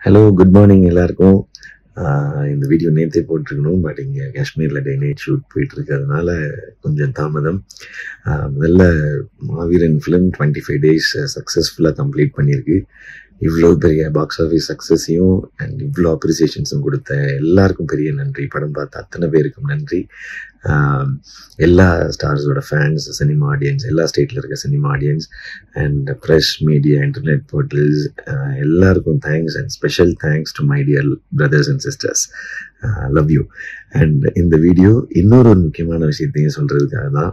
hello good morning எல்லாருக்கும் ஆஹ் இந்த video நேற்றே போட்டிருக்கணும் பட் இங்கே காஷ்மீரில் டே நைட் ஷூட் போயிட்டு இருக்கிறதுனால கொஞ்சம் தாமதம் ஆஹ் முதல்ல Maaveeran film twenty five days சக்ஸஸ்ஃபுல்லாக கம்ப்ளீட் பண்ணியிருக்கு இவ்வளோ பெரிய பாக்ஸ் ஆஃபீஸ் சக்ஸஸையும் அண்ட் இவ்வளோ அப்ரிசியேஷன்ஸும் கொடுத்த எல்லாருக்கும் பெரிய நன்றி படம் பார்த்த அத்தனை பேருக்கும் நன்றி ஆஹ் எல்லா ஸ்டார்ஸோட ஃபேன்ஸ் சினிமா ஆடியன்ஸ் எல்லா ஸ்டேட்டில் இருக்க cinema audience and press media internet portals எல்லாருக்கும் thanks and special thanks to my dear brothers and sisters love you and இந்த வீடியோ இன்னொரு ஒரு முக்கியமான விஷயத்தையும் சொல்கிறதுக்காக தான்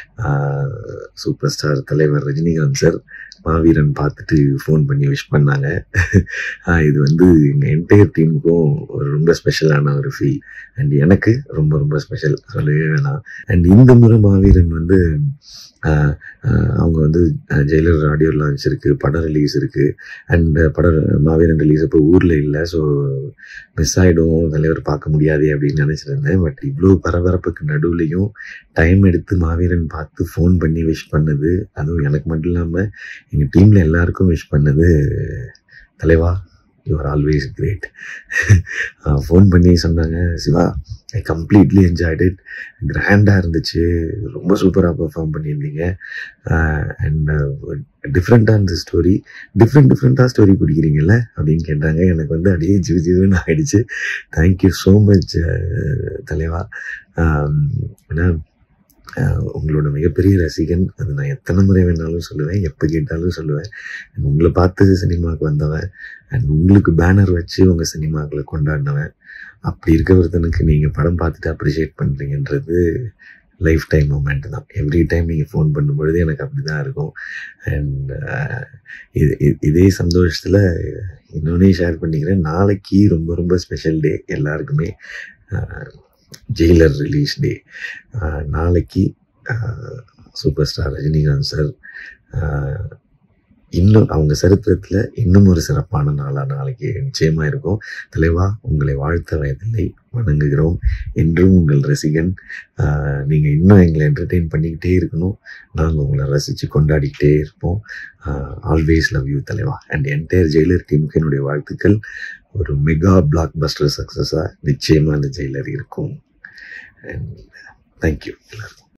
சூப்பர் ஸ்டார் தலைவர் ரஜினிகாந்த் சார் மாவீரன் பார்த்துட்டு ஃபோன் பண்ணி விஷ் பண்ணாங்க ஆஹ் இது வந்து எங்கள் என்டையர் டீமுக்கும் ஒரு ரொம்ப ஸ்பெஷலான ஒரு ஃபீல் அண்ட் எனக்கு ரொம்ப ரொம்ப ஸ்பெஷல் சொல்லவே வேணாம் அண்ட் இந்த முறை மாவீரன் வந்து ஆஹ் ஆஹ் அவங்க வந்து ஜெயிலர் ஆடியோ லான்ச் இருக்குது படம் ரிலீஸ் இருக்குது அண்ட் படம் மாவீரன் ரிலீஸ் அப்போ ஊரில் இல்லை ஸோ மிஸ் ஆகிடும் தலைவர் பார்க்க முடியாது அப்படின்னு நினச்சிருந்தேன் பட் இவ்வளோ பரபரப்புக்கு நடுவுலையும் டைம் எடுத்து மாவீரன் பார்த்து ஃபோன் பண்ணி விஷ் பண்ணது அதுவும் எனக்கு மட்டும் இல்லாமல் எங்கள் டீமில் எல்லாருக்கும் விஷ் பண்ணது தலைவா you are always great phone பண்ணி சொன்னாங்க Siva I completely enjoyed it கிராண்டாக இருந்துச்சு ரொம்ப சூப்பராக பெர்ஃபார்ம் பண்ணியிருந்தீங்க அண்ட் டிஃப்ரெண்ட்டாக இருந்த ஸ்டோரி டிஃப்ரெண்ட் டிஃப்ரெண்ட்டாக ஸ்டோரி பிடிக்கிறீங்கல்ல அப்படின்னு கேட்டாங்க எனக்கு வந்து அப்படியே ஜிவு ஜிவுன்னு ஆயிடுச்சு தேங்க்யூ ஸோ மச் தலைவா ஆம், ஏன்னா ஆஹ் உங்களோட மிகப்பெரிய ரசிகன் அது நான் எத்தனை முறை வேணாலும் சொல்லுவேன் எப்போ கேட்டாலும் சொல்லுவேன் And உங்களை பார்த்து சினிமாவுக்கு வந்தவன் அண்ட் உங்களுக்கு பேனர் வச்சு உங்கள் சினிமாக்களை கொண்டாடினவன் அப்படி இருக்க ஒருத்தனுக்கு நீங்கள் படம் பார்த்துட்டு அப்ரிஷியேட் பண்ணுறீங்கன்றது லைஃப் டைம் மூமெண்ட் தான் எவ்ரி டைம் நீங்கள் ஃபோன் பண்ணும்பொழுது எனக்கு அப்படி தான் இருக்கும் அண்ட் இது இது- இதே சந்தோஷத்தில் இன்னொன்னே ஷேர் பண்ணிக்கிறேன் நாளைக்கு ரொம்ப ரொம்ப ஸ்பெஷல் டே எல்லாருக்குமே ஜெயிலர் ரிலீஸ் டே நாளைக்கு சூப்பர் ஸ்டார் ரஜினிகாந்த் சார் இன்னும் அவங்க சரித்திரத்தில் இன்னும் ஒரு சிறப்பான நாளாக நாளைக்கு நிச்சயமாக இருக்கும் தலைவா உங்களை வாழ்த்த வயதில்லை வணங்குகிறோம் என்றும் உங்கள் ரசிகன் நீங்கள் இன்னும் எங்களை என்டர்டெயின் பண்ணிக்கிட்டே இருக்கணும் நாங்கள் உங்களை ரசித்து கொண்டாடிக்கிட்டே இருப்போம் ஆல்வேஸ் லவ் யூ தலைவா அண்ட் என்டையர் ஜெயிலர் டீமுக்கு என்னுடைய வாழ்த்துக்கள் ஒரு மெகா பிளாக் பஸ்டர் சக்ஸஸாக நிச்சயமாக அந்த ஜெயிலர் இருக்கும் அண்ட் தேங்க்யூ எல்லாருக்கும்